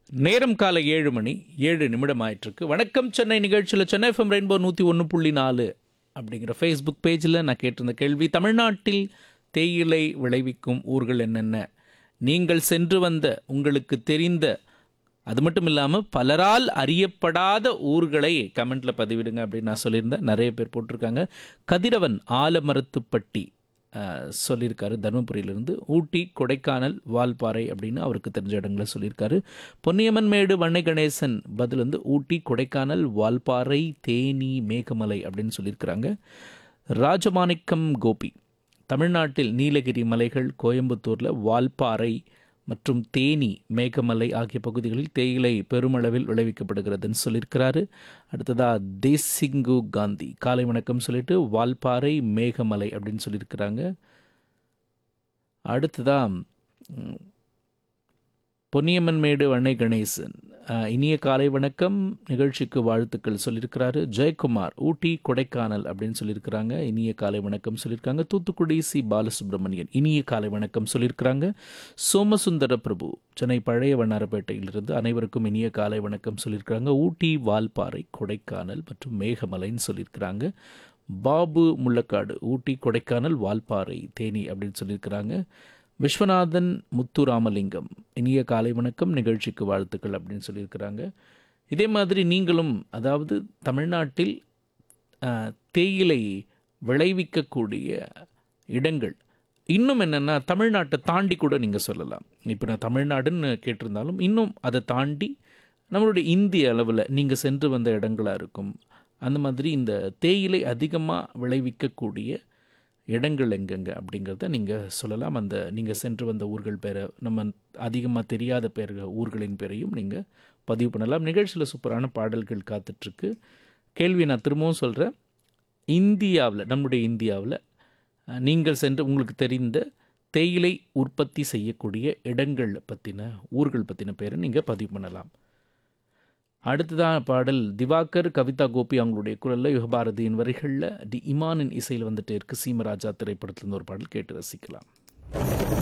நேரம் காலை ஏழு மணி ஏழு நிமிடம் ஆயிட்டிருக்கு வணக்கம் சென்னை நிகழ்ச்சியில் சென்னை எஃப்எம் ரெயின்போ நூற்றி ஒன்று புள்ளி நாலு அப்படிங்கிற ஃபேஸ்புக் பேஜில் நான் கேட்டிருந்த கேள்வி தமிழ்நாட்டில் தேயிலை விளைவிக்கும் ஊர்கள் என்னென்ன நீங்கள் சென்று வந்த உங்களுக்கு தெரிந்த அது மட்டும் இல்லாமல் பலரால் அறியப்படாத ஊர்களை கமெண்ட்டில் பதிவிடுங்க அப்படின்னு நான் சொல்லியிருந்தேன் நிறைய பேர் போட்டிருக்காங்க கதிரவன் ஆலமரத்துப்பட்டி அஹ், சொல்லியிருக்காரு தருமபுரியிலிருந்து ஊட்டி கொடைக்கானல் வால்பாறை அப்படின்னு அவருக்கு தெரிஞ்ச இடங்களை சொல்லியிருக்காரு பொன்னியம்மன் மேடு வண்ணை கணேசன் பதில் வந்து ஊட்டி கொடைக்கானல் வால்பாறை தேனி மேகமலை அப்படின்னு சொல்லியிருக்கிறாங்க ராஜமாணிக்கம் கோபி தமிழ்நாட்டில் நீலகிரி மலைகள் கோயம்புத்தூரில் வால்பாறை மற்றும் தேனி மேகமலை ஆகிய பகுதிகளில் தேயிலை பெருமளவில் விளைவிக்கப்படுகிறதுன்னு சொல்லியிருக்கிறாரு அடுத்ததா தேசிங்கு காந்தி காலை வணக்கம் சொல்லிட்டு வால்பாறை மேகமலை அப்படின்னு சொல்லியிருக்கிறாங்க அடுத்ததா ம், பொன்னியம்மன் மேடு வண்ணை கணேசன் அஹ், இனிய காலை வணக்கம் நிகழ்ச்சிக்கு வாழ்த்துக்கள் சொல்லியிருக்கிறாரு ஜெயக்குமார் ஊட்டி கொடைக்கானல் அப்படின்னு சொல்லியிருக்கிறாங்க இனிய காலை வணக்கம் சொல்லியிருக்காங்க தூத்துக்குடி சி பாலசுப்ரமணியன் இனிய காலை வணக்கம் சொல்லியிருக்கிறாங்க சோமசுந்தர பிரபு சென்னை பழைய வண்ணாரப்பேட்டையிலிருந்து அனைவருக்கும் இனிய காலை வணக்கம் சொல்லியிருக்கிறாங்க ஊட்டி வால்பாறை கொடைக்கானல் மற்றும் மேகமலைன்னு சொல்லியிருக்கிறாங்க பாபு முள்ளக்காடு ஊட்டி கொடைக்கானல் வால்பாறை தேனி அப்படின்னு சொல்லியிருக்கிறாங்க விஸ்வநாதன் முத்துராமலிங்கம் இனிய காலை வணக்கம் நிகழ்ச்சிக்கு வாழ்த்துக்கள் அப்படின்னு சொல்லியிருக்கிறாங்க இதே மாதிரி நீங்களும் அதாவது தமிழ்நாட்டில் அஹ், தேயிலை விளைவிக்கக்கூடிய இடங்கள் இன்னும் என்னென்னா தமிழ்நாட்டை தாண்டி கூட நீங்கள் சொல்லலாம் இப்போ நான் தமிழ்நாடுன்னு கேட்டிருந்தாலும் இன்னும் அதை தாண்டி நம்மளுடைய இந்திய அளவில் நீங்கள் சென்று வந்த இடங்களாக இருக்கும் அந்த மாதிரி இந்த தேயிலை அதிகமாக விளைவிக்கக்கூடிய இடங்கள் எங்கெங்க அப்படிங்கிறத நீங்கள் சொல்லலாம் அந்த நீங்கள் சென்று வந்த ஊர்கள் பேரை நம்ம அதிகமாக தெரியாத பேர்கள் ஊர்களின் பேரையும் நீங்கள் பதிவு பண்ணலாம் நிகழ்ச்சியில் சூப்பரான பாடல்கள் காத்துட்ருக்கு கேள்வி நான் திரும்பவும் சொல்கிறேன் இந்தியாவில் நம்முடைய இந்தியாவில் அஹ், நீங்கள் சென்று உங்களுக்கு தெரிந்த தேயிலை உற்பத்தி செய்யக்கூடிய இடங்கள் பற்றின ஊர்கள் பற்றின பேரை நீங்கள் பதிவு பண்ணலாம் அடுத்ததான் பாடல் திவாகர் கவிதா கோபி அவங்களுடைய குரலில் யுகபாரதியின் வரிகளில் டி இமானின் இசையில் வந்துட்டு இருக்கு சீமராஜா திரைப்படத்திலிருந்து ஒரு பாடல் கேட்டு ரசிக்கலாம்